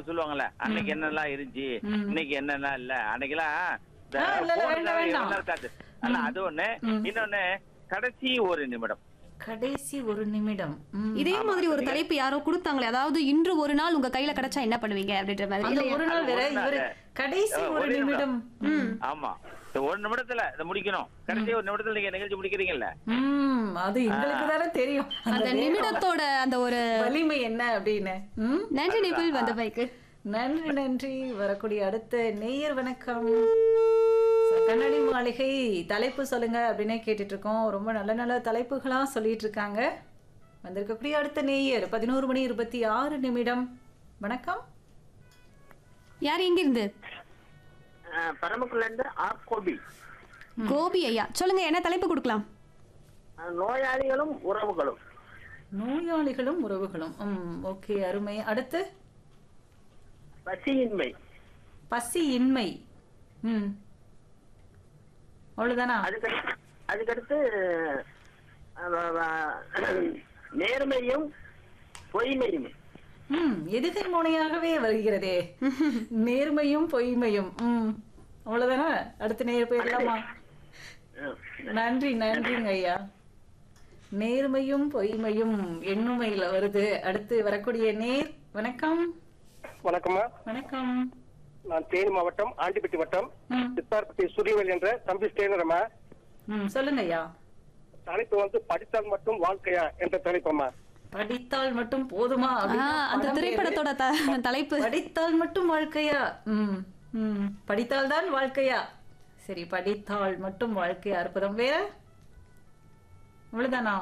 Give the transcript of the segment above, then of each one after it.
படத்துல சொல்லுவாங்கல்ல அன்னைக்கு என்னெல்லாம் இருந்துச்சு ம். இன்னைக்கு என்னெல்லாம் இல்ல அன்னைக்கெல்லாம் இந்த ஆ, இல்ல, இல்ல, phone வேண்டாம், தான் வேண்டாம். எல்லாம் இருக்காது ஆனா அது ஒண்ணு ம். இன்னொன்னு கடைசி ஒரு நிமிடம் கடைசி ஒரு நிமிடம் ம். இதே மாதிரி ஒரு தலைப்பு யாரோ கொடுத்தாங்களே அதாவது இன்று ஒரு நாள் உங்க கையில கிடைச்சா என்ன பண்ணுவீங்க அப்படின்ற மாதிரி அந்த இல்லையா? ஒரு நாள் வேற ஒரு நாள். இவரு கடைசி ஆ, ஒரு ஒரு நிமிடம் ம். ஆமா இந்த ஒரு நிமிடத்துல இதை முடிக்கணும் கடைசி ஒரு நிமிடத்துல நீங்க நிகழ்ச்சி முடிக்கிறீங்கல்ல ம் அது எங்களுக்கு தானே தெரியும் அந்த அந்த நிமிடத்தோட அந்த ஒரு வலிமை என்ன அப்படின்னு ம் நன்றி நிபில் வந்த பைக்கு நன்றி நன்றி வரக்கூடிய அடுத்த நேயர் வணக்கம் So, கண்ணாடி மாளிகை தலைப்பு சொல்லுங்க அப்படின்னே கேட்டுட்டு இருக்கோம் ரொம்ப நல்ல நல்ல தலைப்புகளா சொல்லிட்டு இருக்காங்க வந்திருக்கக்கூடிய அடுத்த நேயர் பதினோரு மணி இருபத்தி ஆறு நிமிடம் வணக்கம் யார் எங்க இருந்து பரமக்குள்ள இருந்து ஆர் கோபி கோபி ஐயா சொல்லுங்க என்ன தலைப்பு கொடுக்கலாம் அஹ் நோயாளிகளும் உறவுகளும் நோயாளிகளும் உறவுகளும் ம் ஓகே அருமை அடுத்து பசியின்மை பசி இன்மை ம் அவ்வளவுதானா அதுக்கடுத்து அதுக்கடுத்து அஹ், அஹ், நேர்மையும் பொய்மையும் ம் எதுகை முனையாகவே வருகிறதே நேர்மையும் பொய்மையும் ம் அவ்வளவுதானா அடுத்த நேர் போயிடலாமா அஹ், நன்றி நன்றிங்க ஐயா நேர்மையும் பொய்மையும் எண்ணுமையில வருது அடுத்து வரக்கூடிய நேர் வணக்கம் வணக்கம்மா வணக்கம் நான் தேனி மாவட்டம் ஆண்டிப்பட்டி வட்டம் ம் சித்தார்பட்டி சூரியவேல் என்ற தம்பி ஸ்டேனரம்மா ம் சொல்லுங்க ஐயா தலைப்பு வந்து படித்தால் மட்டும் வாழ்க்கையா என்ற தலைப்பம்மா படித்தால் மட்டும் போதுமா ஆ, அப்படின்னு அந்த படம் பேரு. திரைப்படத்தோட த- தலைப்பு படித்தால் மட்டும் வாழ்க்கையா ம் ம் படித்தால் தான் வாழ்க்கையா சரி படித்தால் மட்டும் வாழ்க்கையா அற்புதம் வேற அவ்வளவுதானா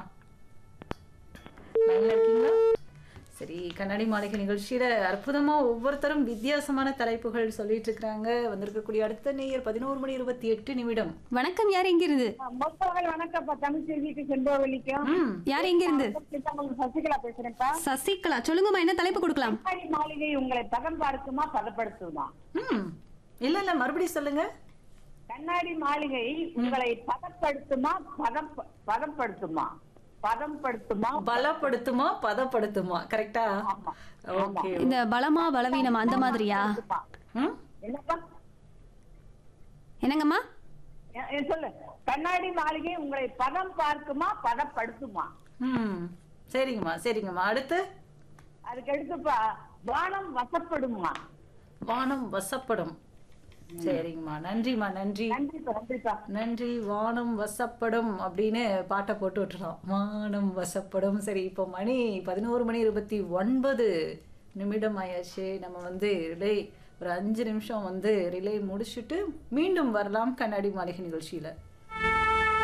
நல்லா இருக்கீங்களா சரி கண்ணாடி மாளிகை நிகழ்ச்சியில அற்புதமா ஒவ்வொருத்தரும் வித்தியாசமான தலைப்புகள் சொல்லிட்டு இருக்காங்க வந்திருக்கக்கூடிய அடுத்த நேயர் பதினோரு மணி இருபத்தி எட்டு நிமிடம் வணக்கம் யார் எங்க இருந்து மொத்தவர்கள் வணக்கம்ப்பா தமிழ்ச்செல்விக்கு செல்வவழிக்கும் ம் யார் எங்க இருந்து சசிகலா பேசுறேன்ப்பா சசிகலா சொல்லுங்கம்மா என்ன தலைப்பு கொடுக்கலாம் கண்ணாடி மாளிகை உங்களை பதம் பார்க்குமா பதப்படுத்துமா ம் இல்ல இல்ல மறுபடியும் சொல்லுங்க கண்ணாடி மாளிகை உங்களை பதப்படுத்துமா பதம் பதப்படுத்துமா பதப்படுத்துமா பலப்படுத்துமா பதப்படுத்துமா கரெக்டா ஆமா. ஓகே இந்த பலமா பலவீனமா அந்த மாதிரியா ம் என்னப்பா என்னங்கம்மா எ- எ- சொல்லு கண்ணாடி மாளிகை உங்களை பதம் பார்க்குமா பதப்படுத்துமா ம் சரிங்கம்மா சரிங்கம்மா அடுத்து அதுக்கு அடுத்துப்பா வானம் வசப்படுமா வானம் வசப்படும் சரிங்கம்மா நன்றிம்மா நன்றி நன்றிப்பா நன்றிப்பா நன்றி வானம் வசப்படும் அப்படின்னு பாட்டை போட்டு விட்டுறோம் வானம் வசப்படும் சரி இப்போ மணி பதினோரு மணி இருபத்தி ஒன்பது நிமிடம் ஆயாச்சு நம்ம வந்து ரிலே ஒரு அஞ்சு நிமிஷம் வந்து ரிலே முடிச்சுட்டு மீண்டும் வரலாம் கண்ணாடி மாளிகை நிகழ்ச்சியில